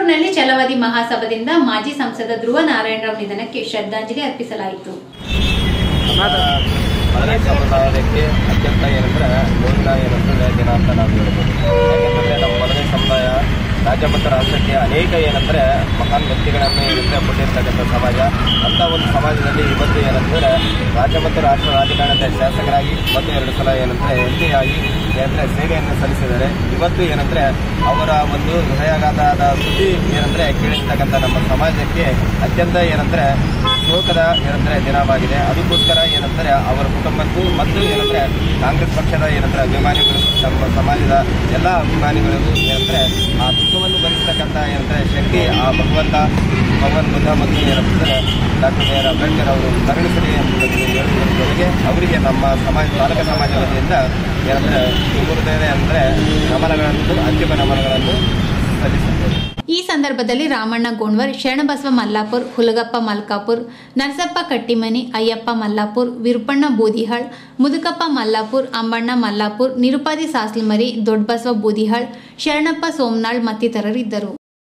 ತುಮಕೂರಿನಲ್ಲಿ ಛಲವಾದಿ ಮಹಾಸಭಾದಿಂದ ಮಾಜಿ ಸಂಸದ ಧ್ರುವ ನಾರಾಯಣರಾವ್ ನಿಧನಕ್ಕೆ ಶ್ರದ್ಧಾಂಜಲಿ ಅರ್ಪಿಸಲಾಯಿತು ಮಹಿಳಾ ಸಮುದಾಯಕ್ಕೆ ಅತ್ಯಂತ ಏನಂದ್ರೆ ನೋವಿನ ಏನಂತಂದ್ರೆ ದಿನ ಅಂತ ನಾವು ಹೇಳ್ಬೋದು ಯಾಕೆಂತಂದ್ರೆ ನಮ್ಮ ಮದುವೆ ಸಮುದಾಯ ರಾಜ್ಯ ಮತ್ತು ರಾಷ್ಟ್ರಕ್ಕೆ ಅನೇಕ ಏನಂದ್ರೆ ಮಹಾನ್ ವ್ಯಕ್ತಿಗಳನ್ನು ಏನಂದ್ರೆ ಕೊಟ್ಟಿರ್ತಕ್ಕಂಥ ಸಮಾಜ ಅಂತ ಒಂದು ಸಮಾಜದಲ್ಲಿ ಇವತ್ತು ಏನಂದ್ರೆ ರಾಜ್ಯ ಮತ್ತು ರಾಷ್ಟ್ರ ರಾಜಕಾರಣದ ಶಾಸಕರಾಗಿ ಮತ್ತು ಎರಡು ಸಲ ಏನಂದ್ರೆ ಎಂ ಪಿ ಆಗಿ ಏನಂದ್ರೆ ಸೇವೆಯನ್ನು ಸಲ್ಲಿಸಿದ್ದಾರೆ ಇವತ್ತು ಏನಂದ್ರೆ ಅವರ ಒಂದು ಹೃದಯಾಘಾತದ ಸುದ್ದಿ ಏನಂದ್ರೆ ಕೇಳಿರ್ತಕ್ಕಂಥ ನಮ್ಮ ಸಮಾಜಕ್ಕೆ ಅತ್ಯಂತ ಏನಂದ್ರೆ ಶೋಕದ ಏನಂದ್ರೆ ದಿನವಾಗಿದೆ ಅದಕ್ಕೋಸ್ಕರ ಏನಂದ್ರೆ ಅವರ ಕುಟುಂಬಕ್ಕೂ ಮತ್ತು ಏನಂದ್ರೆ ಕಾಂಗ್ರೆಸ್ ಪಕ್ಷದ ಏನಂದ್ರೆ ಅಭಿಮಾನಿಗಳು ನಮ್ಮ ಸಮಾಜದ ಎಲ್ಲ ಅಭಿಮಾನಿಗಳಿಗೂ ಏನಂದ್ರೆ ಆ ದುಃಖವನ್ನು ಭರಿಸ್ತಕ್ಕಂಥ ಏನಂದ್ರೆ ಶಕ್ತಿ ಆ ಭಗವಂತ ಭಗವನ್ ಬುದ್ಧ ಮತ್ತು ಏನಂದ್ರೆ ಡಾಕ್ಟರ್ ಬಿ ಆರ್ ಅಂಬೇಡ್ಕರ್ ಅವರು ಕರುಣಿಸಲಿ ಎಂಬುದನ್ನು ಹೇಳುವುದರ ಜೊತೆಗೆ ಅವರಿಗೆ ನಮ್ಮ ಸಮಾಜ ಪಾಲಕ ಸಮಾಜ ವತಿಯಿಂದ ಏನಂದ್ರೆ ಹೃದಯದ ಅಂದರೆ ನಮನಗಳನ್ನು ಅಂತಿಮ ನಮನಗಳನ್ನು ಸಲ್ಲಿಸುತ್ತೇವೆ ಈ ಸಂದರ್ಭದಲ್ಲಿ ರಾಮಣ್ಣ ಗೋಣ್ವರ್ ಶರಣಬಸವ ಮಲ್ಲಾಪುರ್ ಹುಲಗಪ್ಪ ಮಲ್ಕಾಪುರ್ ನರಸಪ್ಪ ಕಟ್ಟಿಮನಿ ಅಯ್ಯಪ್ಪ ಮಲ್ಲಾಪುರ್ ವಿರುಪಣ್ಣ ಬೂದಿಹಾಳ್ ಮುದುಕಪ್ಪ ಮಲ್ಲಾಪುರ್ ಅಂಬಣ್ಣ ಮಲ್ಲಾಪುರ್ ನಿರುಪಾದಿ ಸಾಸ್ಲಮರಿ ದೊಡ್ಡಬಸವ ಬೂದಿಹಾಳ್ ಶರಣಪ್ಪ ಸೋಮನಾಳ್ ಮತ್ತಿತರರಿದ್ದರು